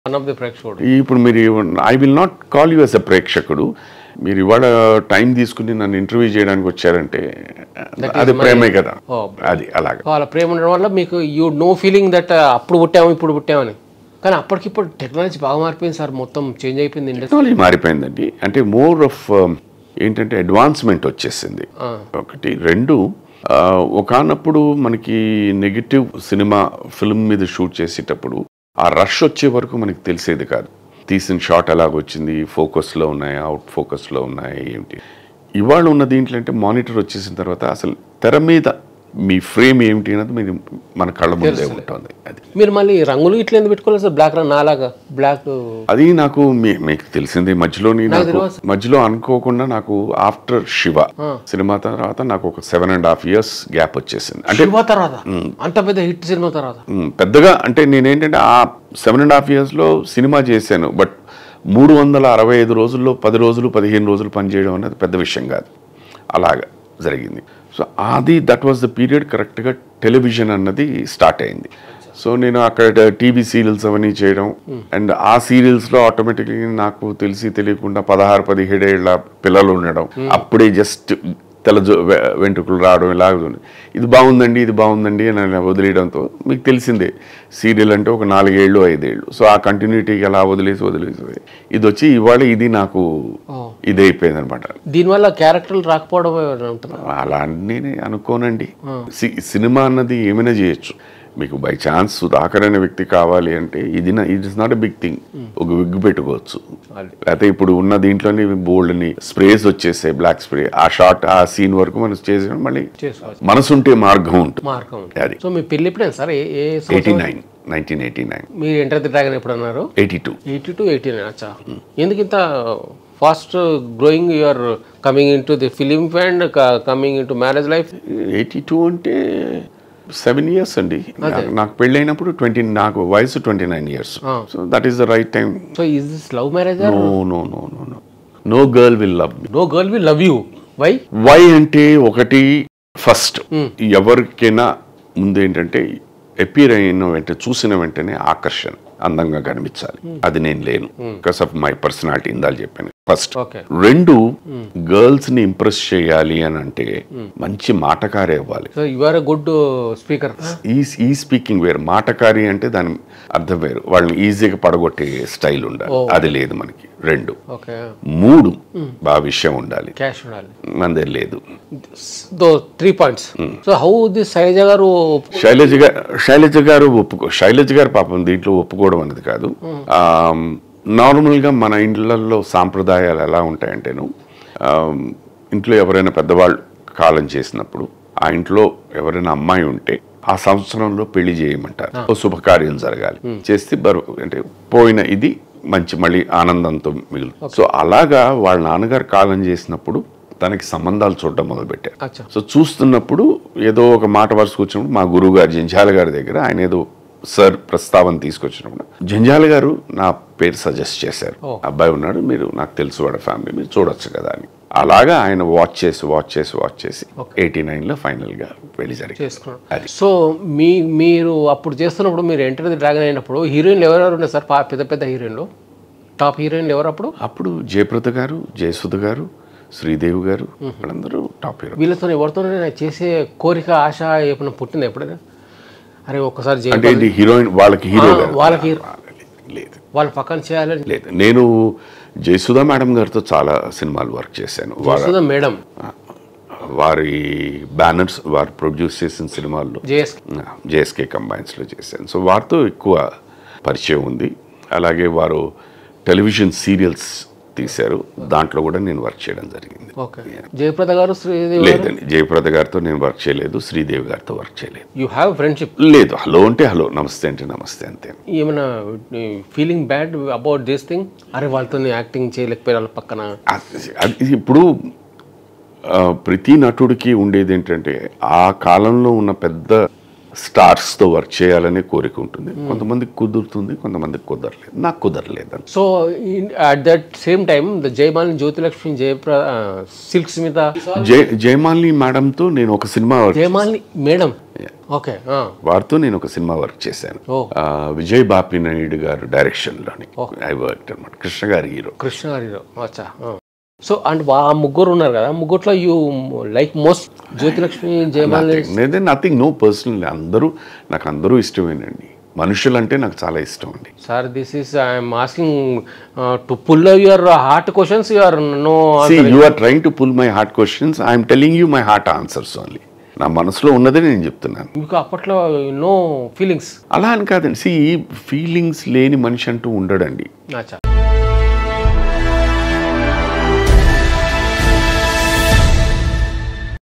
One of the ప్రేక్షకుడు ఇప్పుడు మీరు I will not call you as a ప్రేక్షకుడు మీరు ఇవాళ టైం తీసుకుని నన్ను ఇంటర్వ్యూ చేయడానికి వచ్చారంటే అది ప్రేమే కదా Oh. అది అలాగా వాళ్ళ ప్రేమ ఉండడం వల్ల మీకు యూ నో ఫీలింగ్ దట్ అప్పుడు పుట్టాము ఇప్పుడు పుట్టామని కానీ అప్పటికిప్పుడు టెక్నాలజీ బాగా మారిపోయింది సార్ మొత్తం చేంజ్ అయిపోయింది ఇండస్ట్రీ టెక్నాలజీ మారిపోయిందండి అంటే మోర్ ఆఫ్ ఏంటంటే అడ్వాన్స్మెంట్ వచ్చేసింది ఒకటి రెండు ఆ, ఒకానప్పుడు మనకి నెగిటివ్ సినిమా ఫిల్మ్ మీద షూట్ చేసేటప్పుడు ఆ రష్ వచ్చే వరకు మనకి తెలిసేది కాదు తీసిన షాట్ ఎలాగొచ్చింది ఫోకస్లో ఉన్నాయి అవుట్ ఫోకస్లో ఉన్నాయి ఏమిటి ఇవాళ ఉన్న దీంట్లో అంటే మానిటర్ వచ్చేసిన తర్వాత అసలు తెర మీద మీ ఫ్రేమ్ ఏమిటి అన్నది మీరు మన కళ్ళ ముందే ఉంటుంది అది మీరు మళ్ళీ రంగులు ఇట్లా ఎందుకు పెట్టుకోలేదు సార్ బ్లాక్ రంగు నాలాగా బ్లాక్ అది నాకు మీ- మీకు తెలిసింది మధ్యలోని నాకు మధ్యలో అనుకోకుండా నాకు ఆఫ్టర్ శివ సినిమా తర్వాత నాకు ఒక seven and half years gap వచ్చేసింది అంటే శివ తర్వాత అంత పెద్ద హిట్ సినిమా తర్వాత మ్, పెద్దగా అంటే నేనేంటంటే ఆ సెవెన్ అండ్ హాఫ్ ఇయర్స్లో సినిమా చేశాను బట్ మూడు వందల అరవై ఐదు రోజుల్లో పది రోజులు పదిహేను రోజులు పనిచేయడం అనేది పెద్ద విషయం కాదు అలాగా జరిగింది సో అది దట్ వాజ్ ద పీరియడ్ కరెక్ట్గా టెలివిజన్ అన్నది స్టార్ట్ అయింది సో నేను అక్కడ టీవీ సీరియల్స్ అవన్నీ చేయడం అండ్ ఆ సీరియల్స్లో ఆటోమేటిక్గా నాకు తెలిసి తెలియకుండా పదహారు పదిహేడు ఏళ్ళ పిల్లలు ఉండడం అప్పుడే జస్ట్ తెల్ల జో- వె- వెంట్రుకలు రావడం ఇలాగ ఉంది. ఇది బాగుందండి ఇది బాగుందండి అని అలా వదిలేయడంతో మీకు తెలిసిందే సీరియల్ అంటే ఒక నాలుగేళ్ళు ఐదేళ్ళు సో ఆ కంటిన్యూటీకి అలా వదిలేసి వదిలేసి ఇది వచ్చి ఇవాళ ఇది నాకు ఇది అయిపోయింది అనమాట దీనివల్ల క్యారెక్టర్లు రాకపోవడం ఏమైనా ఉంటుందా అలా అని నేనే అనుకోనండి సి- సినిమా అన్నది ఏమైనా చేయొచ్చు మీకు బై ఛాన్స్ సుధాకర్ అనే వ్యక్తి కావాలి అంటే ఇది it is not a big thing ఒక విగ్గు పెట్టుకోవచ్చు అది. లేకపోతే ఇప్పుడు ఉన్న దీంట్లోని బోల్డ్ని స్ప్రేస్ వచ్చేసాయి బ్లాక్ స్ప్రే ఆ షార్ట్ ఆ సీన్ వరకు మనం చేసి మళ్ళీ చేసుకోవచ్చు మనసు ఉంటే మార్గం ఉంటుంది మార్గం ఉంది. అది సో మీ పెళ్లి ఎప్పుడైనా సార్ ఏ ఏ ఎయిటీ సంవత్సరం? నైన్ నైన్టీన్ ఎయిటీ నైన్ మీరు ఎంటర్ ది డ్రాగన్ ఎప్పుడు అన్నారు eighty two eighty two eighty nine అచ్చా ఎందుకు ఇంత fast growing you're coming into the film and coming into marriage life eighty two అంటే సెవెన్ ఇయర్స్ అండి నాకు- నాకు పెళ్ళైనప్పుడు ట్వంటీ నాకు వయసు twenty nine years so that is the right time so is this love marriage no no no no no no girl will love me no girl will love you why why అంటే ఒకటి first ఎవరికైనా ముందు ఏంటంటే appear అయిన వెంటనే చూసిన వెంటనే ఆకర్షణ అందంగా కనిపించాలి అది నేను లేను బికాస్ ఆఫ్ మై పర్సనాలిటీ ఇందాలు చెప్పాను ఫస్ట్ ఓకే రెండు గర్ల్స్ ని ఇంప్రెస్ చేయాలి అని అంటే మంచి మాటకారే ఇవ్వాలి so you are a good speaker ఈ ఈ స్పీకింగ్ వేరు మాటకారి అంటే దాని అర్థం వేరు వాళ్ళని ఈజీగా పడగొట్టే స్టైల్ ఉండాలి అది లేదు మనకి రెండు ఓకే మూడు బాగా విషయం ఉండాలి క్యాష్ ఉండాలి మన దగ్గర లేదు though three points so how this Shailaja గారు శైలజ గారు శైలజ గారు ఒప్పుకో శైలజ గారు పాపం దీంట్లో ఒప్పుకోవడం అనేది కాదు ఆమ్, నార్మల్గా మన ఇండ్లలో సాంప్రదాయాలు ఎలా ఉంటాయంటేను ఆమ్, ఇంట్లో ఎవరైనా పెద్దవాళ్ళు కాలం చేసినప్పుడు ఆ ఇంట్లో ఎవరైనా అమ్మాయి ఉంటే ఆ సంవత్సరంలో పెళ్లి చేయమంటారు ఓ శుభకార్యం జరగాలి చేస్తే బరువు అంటే పోయిన ఇది మంచి మళ్ళీ ఆనందంతో మిగులు సో అలాగా వాళ్ళ నాన్నగారు కాలం చేసినప్పుడు తనకి సంబంధాలు చూడడం మొదలుపెట్టారు అచ్చా సో చూస్తున్నప్పుడు ఏదో ఒక మాట వరుసకు వచ్చినప్పుడు మా గురువు గారు జంజాల గారి దగ్గర ఆయన ఏదో సార్ ప్రస్తావన తీసుకొచ్చినప్పుడు జంజాల గారు నా పేరు సజెస్ట్ చేశారు అబ్బాయి ఉన్నాడు మీరు నాకు తెలుసు వాడు ఫ్యామిలీ మీరు చూడొచ్చు కదా అని అలాగా ఆయన వాచ్ చేసి వాచ్ చేసి వాచ్ చేసి ఎయిటీ నైన్లో ఫైనల్గా పెళ్లి జరిగింది చేసుకున్నాడు సో మీ మీరు అప్పుడు చేస్తున్నప్పుడు మీరు ఎంటర్ ది డ్రాగన్ అయినప్పుడు హీరోయిన్లు ఎవరెవరు ఉన్నారు సార్ పా- పెద్ద పెద్ద హీరోయిన్లు టాప్ హీరోయిన్లు ఎవరు అప్పుడు అప్పుడు జయప్రద గారు జయసుధ గారు శ్రీదేవి గారు వాళ్ళందరూ టాప్ హీరో వీళ్ళతో ఎవరితోనైనా చేసే కోరిక ఆశ ఏమైనా పుట్టిందా ఎప్పుడైనా అరే ఒక్కసారి జయ అంటే ఏంటి హీరోయిన్ వాళ్ళకి హీరో గారు వాళ్ళకి లేదు వాళ్ళ పక్కన చేయాలని లేదు నేను జయసుధా మేడం గారితో చాలా సినిమాలు వర్క్ చేశాను వారి వస్తుందా మేడం వారి బ్యానర్స్ వారు ప్రొడ్యూస్ చేసిన సినిమాల్లో జేఎస్ జేఎస్కే కంబైన్స్లో చేశాను సో వారితో ఎక్కువ పరిచయం ఉంది అలాగే వారు టెలివిజన్ సీరియల్స్ తీశారు దాంట్లో కూడా నేను వర్క్ చేయడం జరిగింది ఓకే జయప్రద గారు శ్రీదేవి గారు లేదండి జయప్రద గారితో నేను వర్క్ చేయలేదు శ్రీదేవి గారితో వర్క్ చేయలేదు యూ హ్యావ్ ఫ్రెండ్షిప్ లేదు హలో అంటే హలో నమస్తే అంటే నమస్తే అంతే ఏమైనా feeling bad about this thing అరే వాళ్ళతో యాక్టింగ్ చేయలేకపోయిన వాళ్ళ పక్కన అది- అది ఇప్పుడు ఆ, ప్రతి నటుడికి ఉండేది ఏంటంటే ఆ కాలంలో ఉన్న పెద్ద స్టార్స్తో వర్క్ చేయాలనే కోరిక ఉంటుంది కొంతమందికి కుదురుతుంది కొంతమందికి కుదరలేదు నాకు కుదరలేదు అంతే. So at that same time the Jayamalini Jyothilakshmi జయప్ర సిల్క్స్ మీద జయ జయమాలిని మేడంతో నేను ఒక cinema work Jayamalini madam okay వారితో నేను ఒక సినిమా వర్క్ చేశాను ఓ. ఆ, విజయ్ బాపి నాయుడు గారు డైరెక్షన్లోని ఐ వర్క్ అనమాట కృష్ణ గారి హీరో కృష్ణ గారిలో అచ్చా సో అండ్ ఆ ముగ్గురు ఉన్నారు కదా ముగ్గురులో యూ లైక్ మోస్ట్ జ్యోతిలక్ష్మి జయమాలి నేదే నథింగ్ నో పర్సనల్ అందరూ నాకు అందరూ ఇష్టమేనండి మనుషులంటే నాకు చాలా ఇష్టం అండి sir this is I'm asking to pull your heart questions your no you are trying to pull my heart questions I'm telling you my heart answers only నా మనసులో ఉన్నదే నేను చెప్తున్నాను మీకు అప్పట్లో నో ఫీలింగ్స్ అలా అని కాదండి సి ఫీలింగ్స్ లేని మనిషి అంటూ ఉండడండి అచ్చా